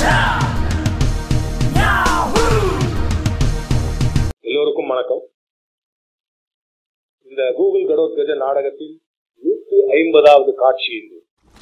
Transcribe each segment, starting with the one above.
எல்லோருக்கும் வணக்கம் இந்த கூகுள் கடோத்கஜ நாடகத்தின் நூற்றி ஐம்பதாவது காட்சி இது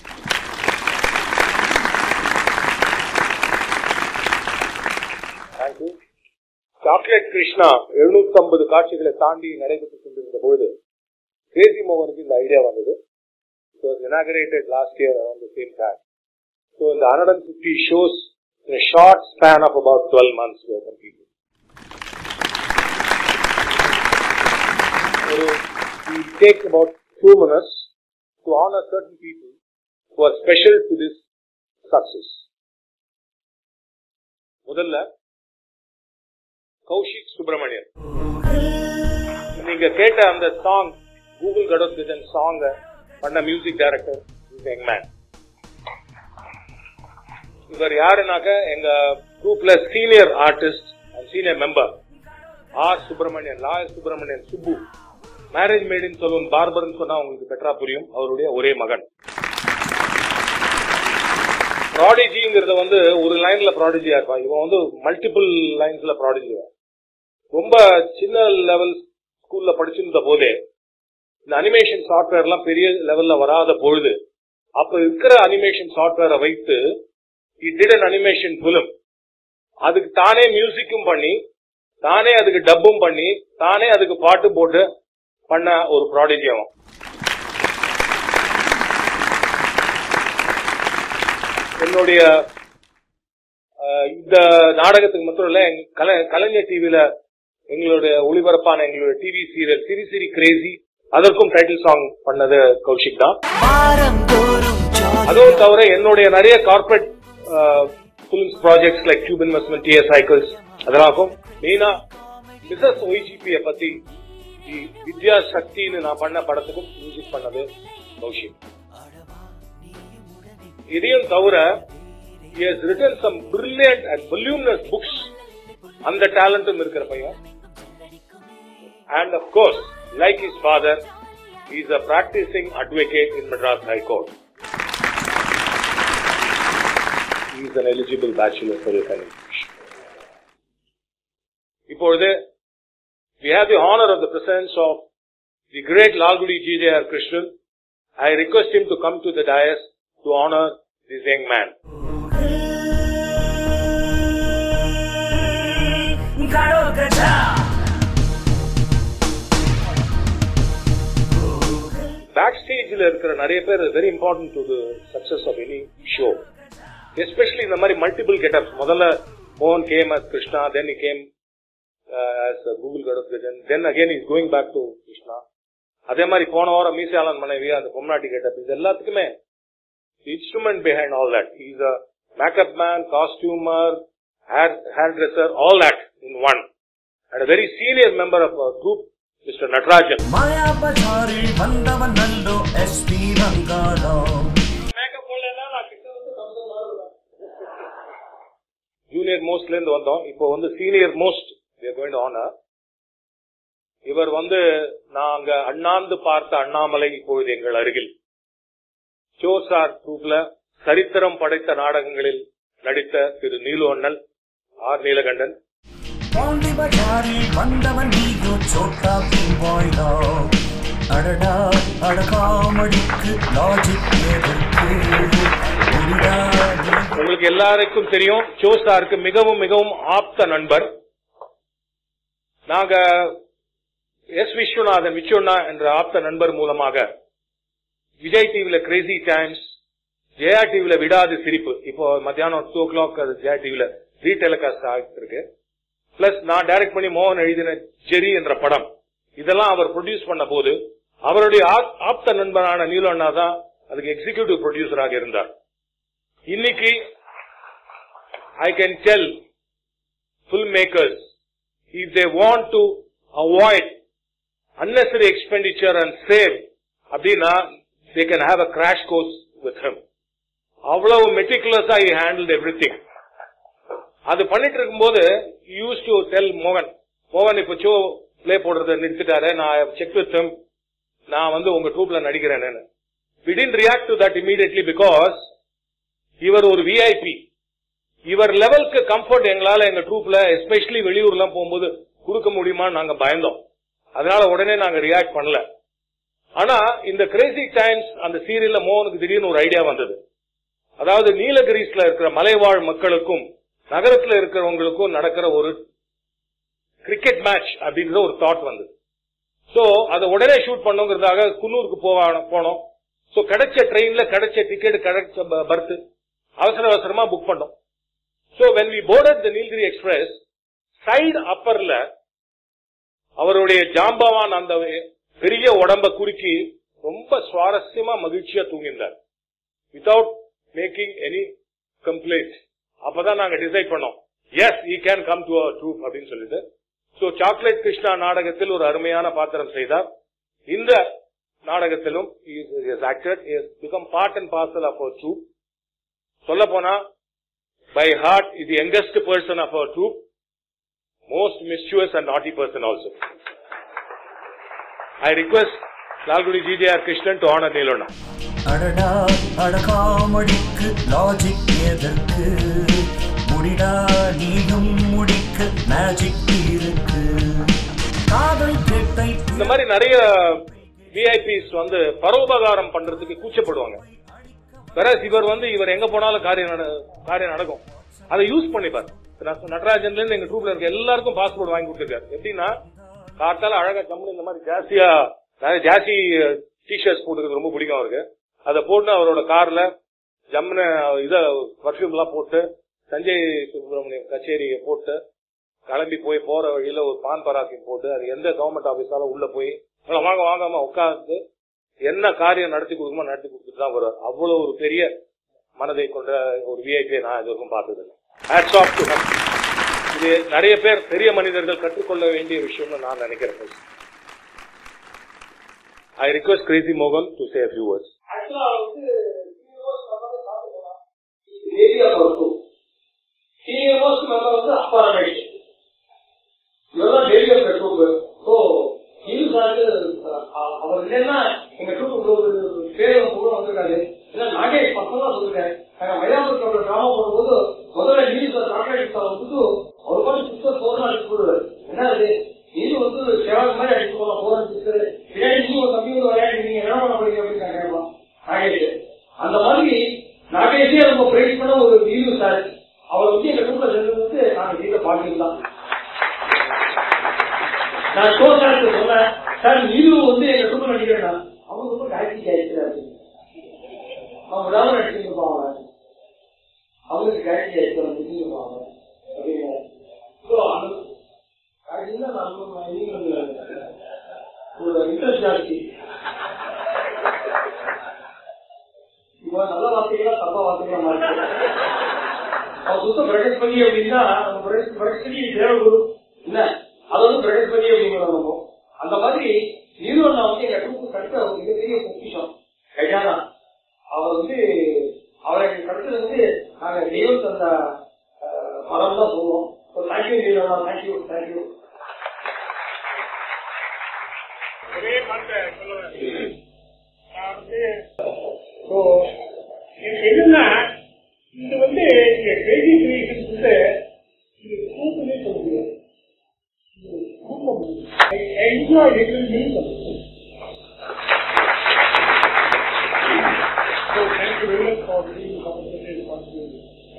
தேங்க்யூ சாக்லேட் கிருஷ்ணா 750 காட்சிகளை தாண்டி நடைபெற்றுக் கொண்டிருந்த பொழுது கிரேசி மோகனுக்கு இந்த ஐடியா வந்தது It was inaugurated last year around the same time. So in the 150 shows, in a short span of about 12 months, we have completed. So we take about two minutes to honor certain people who are special to this success. முதல்ல கௌஷிக் சுப்பிரமணியன் நீங்க கேட்ட அந்த song Google Gatothkajan song பண்ண music director young man இவர் யாருனாக்க எங்க குரூப்ல senior artist and senior member R Subramanian lawyer Subramanian Subbu marriage made in சொல்லும் பார்பர்னு சொன்னா உங்களுக்கு பெட்டரா புரியும் அவருடைய ஒரே மகன் ப்ராடிஜிங்கிறத வந்து ஒரு லைன்ல ப்ராடிஜியா இருப்பான் இவன் வந்து மல்டிபிள் லைன்ஸ்ல ப்ராடிஜி ரொம்ப சின்ன லெவல் ஸ்கூல்ல படிச்சிருந்த போதே இந்த அனிமேஷன் சாஃப்ட்வேர் எல்லாம் பெரிய லெவல்ல வராத பொழுது அப்ப இருக்கிற அனிமேஷன் சாஃப்ட்வேரை வைத்து டிட் அன் அனிமேஷன் பிலிம் அதுக்கு தானே மியூசிக்கும் பண்ணி தானே அதுக்கு டப்பும் பண்ணி தானே அதுக்கு பாட்டு போட்டு பண்ண ஒரு ப்ராடிஜி அவன் என்னுடைய அஹ், இந்த நாடகத்துக்கு மட்டும் இல்ல எங்க கலை- கலைஞர் டிவில எங்களுடைய ஒளிபரப்பான எங்களுடைய டிவி சீரியல் சிரி சிரி கிரேசி அதற்கும் டைட்டில் சாங் பண்ணது கௌஷிக் தான் அதுவும் தவிர என்னுடைய நிறைய corporate films projects like tube investment TS cycles அதெல்லாம் மெயினா மிசஸ் ஒய்ஜிபியை பத்தி தி- வித்யா சக்தின்னு நான் பண்ண படத்துக்கும் மியூசிக் பண்ணது கௌஷிக் இதையும் தவிர he has written some brilliant and voluminous books அந்த டேலண்டும் இருக்கிற பையன் and of course like his father he is a practicing advocate in madras high court he is an eligible bachelor for your education இப்பொழுது we have the honor of the presence of the great lalgudi GJR Krishnan I request him to come to the dais to honor this young man back ஸ்டேஜ்ல இருக்கிற நிறைய பேர் very important to the success of any show especially இந்த மாதிரி multiple getups முதல்ல மோகன் came as Krishna then came as Google Gatothkajan then again is going back to Krishna அதே மாதிரி போன வாரம் மீசாலன் மனைவி அந்த பொம்னாட்டி கெட்டப் இது எல்லாத்துக்குமே instrument behind all that is a makeup man costumer hair hair dresser all that in one and a very senior member of our group Mr. Natarajan. Maya பஜாரில் வந்தவனல்லோ எஸ் பி ரங்காராம் ஜூனியர் மோஸ்ட்ல இருந்து வந்தோம் இப்போ வந்து சீனியர் மோஸ்ட் கோயிங் ஆனர் இவர் வந்து நாங்க அண்ணாந்து பார்த்த அண்ணாமலை இப்பொழுது எங்கள் அருகில் சோசார் ட்ரூப்ல சரித்திரம் படைத்த நாடகங்களில் நடித்த திரு நீலு அண்ணல் ஆர் நீலகண்டன் பாண்டி பஜாரில் வந்தவன் நீயோ சோட்டா பாய்டா அடடா அடகாமடிக்கு லாஜிக் எதற்கு உரிடா நீ உங்களுக்கு எல்லாருக்கும் தெரியும் சோசாருக்கு மிகவும் மிகவும் ஆப்த நண்பர் நாங்க எஸ் விஸ்வநாதன் விஸ்வண்ணா என்ற ஆப்த நண்பர் மூலமாக விஜய் டிவில கிரேசி டைம்ஸ் ஜெயா டிவில விடாது சிரிப்பு இப்போ மத்தியானம் டூ ஓ கிளாக் அது ஜெயா டிவில ரீடெலிகாஸ்ட் ஆகிட்டு இருக்கு பிளஸ் நான் டைரக்ட் பண்ணி மோகன் எழுதின ஜெரி என்ற படம் இதெல்லாம் அவர் ப்ரொடியூஸ் பண்ண போது அவருடைய ஆப்- ஆப்த நண்பரான நீலு அண்ணா தான் அதுக்கு எக்ஸிகியூட்டிவ் ப்ரொடியூசராக இருந்தார் இன்னைக்கு I can tell filmmakers if they want to avoid unnecessary expenditure and save அப்படின்னா they can have a crash course with him. அவ்வளவு மெட்டிகுலஸா he handled everything. அது பண்ணிட்டு இருக்கும்போது யூஸ் டு டெல் மோகன் மோகன் இப்ப ஷோ பிளே போடுறத நிறுத்திட்டாரு நான் செக் வித் him நான் வந்து உங்க ட்ரூப்ல நடிக்கிறேன்னு we didn't react to that immediately because இவர் ஒரு விஐபி இவர் லெவலுக்கு கம்ஃபர்ட் எங்களால எங்க ட்ரூப்ல எஸ்பெஷலி வெளியூர்லாம் போகும்போது கொடுக்க முடியுமான்னு நாங்க பயந்தோம் அதனால உடனே நாங்க ரியாக்ட் பண்ணல ஆனா இந்த கிரேசி டைம்ஸ் அந்த சீரியல்ல மோகனுக்கு திடீர்னு ஒரு ஐடியா வந்தது அதாவது நீலகிரிஸ்ல இருக்கிற மலைவாழ் மக்களுக்கும் நகரத்துல இருக்கிறவங்களுக்கும் நடக்கிற ஒரு கிரிக்கெட் மேட்ச் அப்படின்ற ஒரு தாட் வந்தது சோ அதை உடனே ஷூட் பண்ணுங்கிறதாக குன்னூருக்கு போவா- போனோம் சோ கிடைச்ச ட்ரெயின்ல கிடைச்ச டிக்கெட் கிடைச்ச பர்த் அவசர அவசரமா புக் பண்ணோம் so when we boarded the Nilgiri express side அப்பர்ல அவருடைய ஜாம்பவான் அந்த பெரிய உடம்ப குறுக்கி ரொம்ப சுவாரஸ்யமா மகிழ்ச்சியா தூங்கியிருந்தார் வித்தவுட் மேக்கிங் எனி கம்ப்ளைண்ட் அப்பதான் நாங்க டிசைட் பண்ணோம் yes he can come to our troupe அப்படின்னு சொல்லிட்டு சோ சாக்லேட் கிருஷ்ணா நாடகத்தில் ஒரு அருமையான பாத்திரம் செய்தார் இந்த நாடகத்திலும் acted become part and parcel of our troupe சொல்ல போனா பை ஹார்ட் இது youngest person of our troupe most misuse and naughty person also I request Lalgudi GJR Krishnan to honour நீலோண்ணா அடடா அடகாமடிக்கு லாஜிக் எதற்கு முடிடா நீயும் முடிக்க மேஜிக் இருக்கு காதல் கேட்டை இந்த மாதிரி நிறைய விஐபிஸ் வந்து பரோபகாரம் பண்றதுக்கு கூச்சப்படுவாங்க வேற இவர் வந்து இவர் எங்க போனாலும் காரியம் நட- காரியம் நடக்கும் அதை யூஸ் பண்ணிப்பார் ந- நடராஜன்ல இருந்து எங்க ட்ரூப்ல இருக்க எல்லாருக்கும் பாஸ்போர்ட் வாங்கி கொடுத்துருக்காரு எப்படின்னா காத்தால அழகா கம்பெனி இந்த மாதிரி ஜாஸ்தியா நிறைய ஜாஸ்தி டிஷர்ட்ஸ் போட்டுக்கிறது ரொம்ப பிடிக்கும் அவருக்கு அதை போட்டு அவரோட கார்ல ஜம்முன்னு இத பர்ஃபியூம் எல்லாம் போட்டு சஞ்சய் சுப்பிரமணியம் கச்சேரியை போட்டு கிளம்பி போய் போற வழியில ஒரு பான் பராக்கி போட்டு அது எந்த கவர்மெண்ட் ஆபீஸால உள்ள போய் "அண்ணா, வாங்க வாங்காம உட்கார்ந்து என்ன காரியம் நடத்தி கொடுக்குமோ நடத்தி கொடுத்துட்டு தான் வருவார் அவ்வளவு ஒரு பெரிய மனதை கொண்ட ஒரு விஐபியை நான் இது வரைக்கும் பார்த்தது ஹேட்ஸ் ஆஃப் டு இது நிறைய பேர் பெரிய மனிதர்கள் கற்றுக்கொள்ள வேண்டிய விஷயம்னு நான் நினைக்கிறேன் ஐ ரிக்வெஸ்ட் கிரேசி மோகன் டு சே ஃபியூ வேர்ட்ஸ் ஆக்சுவலா வந்து சீனியர் மோஸ்ட் சாப்பிட்டு போலாம் ஏரியா பொறுத்து சீனியர் மோஸ்ட் மெம்பர் வந்து அப்பா ரமேஷ் இவர்தான் டெய்லி ட்ரூப் ஸோ இது சார் அவர் இல்லைன்னா எங்க ட்ரூப் ஒரு பேர் கூட வந்திருக்காரு இல்ல நாகேஷ் பசங்க சொல்லிருக்காரு நாங்க மயிலாப்பூர் டிராமா போடும்போது முதல்ல நியூஸ் சாக்லேட் சார் வந்துட்டு அவர் பாட்டு சிஸ்டர் போர்னா அடிச்சு போடுவாரு என்ன இது நீங்க வந்து சேவல் மாதிரி அடிச்சு போகலாம் போறேன் சிஸ்டர் பின்னாடி நீங்க ஒரு தம்பி வந்து விளையாடி நீங்க என்ன பண்ண போறீங்க அப்படின்னு நான் கேட்கலாம் நாகேஷ் அந்த மாதிரி நாகேஷே ரொம்ப பிரைஸ் பண்ண ஒரு வீடியோ சார் அவர் வந்து எங்க குரூப்ல சேர்ந்தது வந்து நாங்க செய்த பாக்கியம் தான் நான் ஷோ சார் சொன்னேன் சார் நீங்களும் வந்து எங்க குரூப்ல நடிக்கிறேன் அவங்க ரொம்ப காய்ச்சி ஆயிடுச்சு அவங்க விடாம நடிச்சிருப்பாங்க அவங்களுக்கு காய்ச்சி ஆயிடுச்சு நடிச்சிருப்பாங்க அப்படின்னு So, அந்த காய்ச்சின்னா நம்ம நீங்க ஒரு இன்ட்ரெஸ்ட் ஜாஸ்தி இப்போ நல்ல வார்த்தைகளா தப்பா வார்த்தைகளா மாறி அவன் சுத்த பிரகஸ்பதி அப்படின்னா நம்ம பிரகஸ்- பிரகஸ்பதி தேவகுரு என்ன அது வந்து பிரகஸ்பதி அப்படிங்கிறோம் நம்ம அந்த மாதிரி நீரோண்ணா வந்து எங்க குரூப் கிடைச்ச ஒரு மிகப்பெரிய பொக்கிஷம் கஜானா அவர் வந்து அவரை எங்களுக்கு கிடைச்சது வந்து நாங்க தெய்வம் தந்த அஹ், மரம் தான் சொல்லுவோம் தேங்க்யூ நீரோண்ணா தேங்க்யூ தேங்க்யூ ஒரே வார்த்தை சொல்லுவேன் நான் வந்து இப்போ எனக்கு என்னன்னா இது வந்து இந்த கிரேசி கிரியேஷன்ஸ் வந்து இது கூட்டமே சொல்ல முடியாது இது கூட்டம் I enjoy little music So thank you very much for being compensated for this.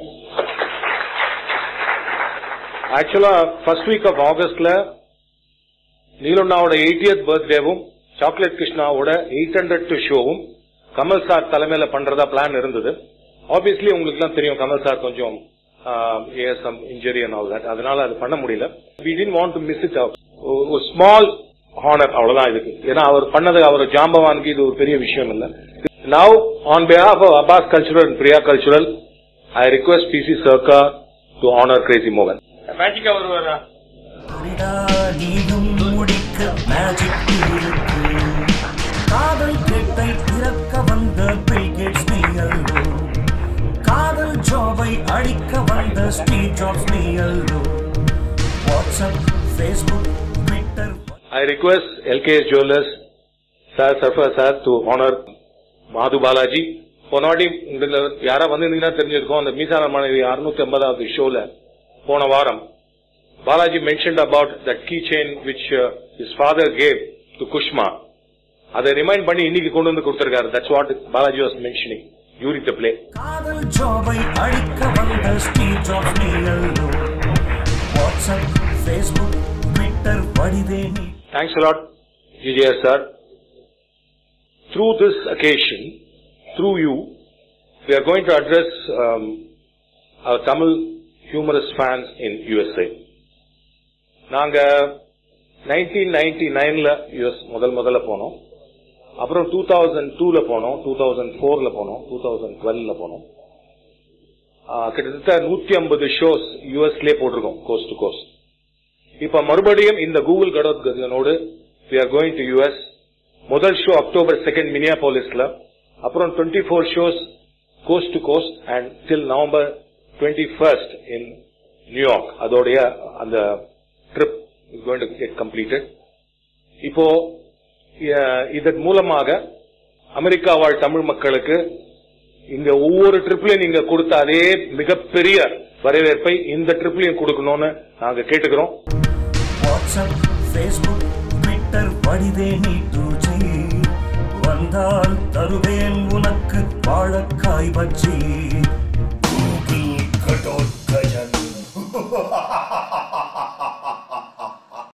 ஆக்சுவலா ஃபர்ஸ்ட் வீக் ஆஃப் ஆகஸ்ட்ல நீலண்ணாவோட 80th பர்த்டேவும் சாக்லேட் கிருஷ்ணாவோட எயிட் ஹண்ட்ரட் டு ஷோவும் கமல் சார் தலைமையில பண்றதா பிளான் இருந்தது ஆப்வியஸ்லி உங்களுக்கு எல்லாம் தெரியும் கமல் சார் கொஞ்சம் some injury and all that அதனால அது பண்ண முடியல we didn't want to miss it ஒரு ஸ்மால் ஹானர் அவ்வளவுதான் இதுக்கு ஏன்னா அவர் பண்ணது அவர் ஜாம்பவானுக்கு இது ஒரு பெரிய விஷயம் இல்ல now on behalf of Abbas cultural and Priya cultural I request PC Sorcar to honour Crazy மோகன் மேஜிக்கா வருவாரா முடிடா நீயும் முடிக்க மேஜிக் இருக்கு காதல் கேட்டை திறக்க வந்த பில்கேட்ஸ் நீ அல்லோ காதல் ஜாபை அழிக்க வந்த ஸ்டீவ் ஜாப்ஸ் நீ அல்லோ WhatsApp Facebook Twitter I request LKS Jewelers, Sir Sarfar Sir to honor Madhu Balaji போன வாட்டி உங்களுக்கு யாரா வந்திருந்தீங்கன்னா தெரிஞ்சிருக்கோம் அந்த மீசான மனைவி அறுநூத்தி ஐம்பதாவது ஷோல போன வாரம் Balaji mentioned about that key chain which his father gave to Kushma அதை ரிமைண்ட் பண்ணி இன்னைக்கு கொண்டு வந்து கொடுத்திருக்காரு that's what Balaji was mentioning during the play காதல் ஜாபை அழிக்க வந்த ஸ்டீவ் ஜாப்ஸ் நீ அல்லோ வாட்ஸ்அப் ஃபேஸ்புக் ட்விட்டர் வடிவே நீ Thanks a lot, GJS sir. Through this occasion, through you, we are going to address um, our Tamil humorous fans in USA. நாங்க 1999ல US முதல் முதல்ல போனோம் அப்புறம் 2002ல போனோம் 2004ல போனோம் 2012ல போனோம் ஆஹ் கிட்டத்தட்ட 150 ஷோஸ் யுஎஸ்லயே போட்டிருக்கோம் கோஸ்ட் டு கோஸ்ட் இப்ப மறுபடியும் இந்த கூகுள் கடோத் கஜனோடு we are going to US முதல் ஷோ அக்டோபர் செகண்ட் மினியாபோலிஸ்ல அப்புறம் twenty four shows coast to coast and till November twenty first in New York அதோடைய அந்த trip is going to get completed இப்போ அஹ், இதன் மூலமாக அமெரிக்கா வாழ் தமிழ் மக்களுக்கு இந்த ஒவ்வொரு ட்ரிப்லயும் நீங்க கொடுத்த அதே மிகப்பெரிய வரவேற்பை இந்த ட்ரிப்லயும் கொடுக்கணும்னு நாங்க கேட்டுக்கிறோம் வாட்ஸ்அப் ஃபேஸ்புக் ட்விட்டர் வடிவே நீ டூஜி வந்தால் தருவேன் உனக்கு வாழக்காய் பஜ்ஜி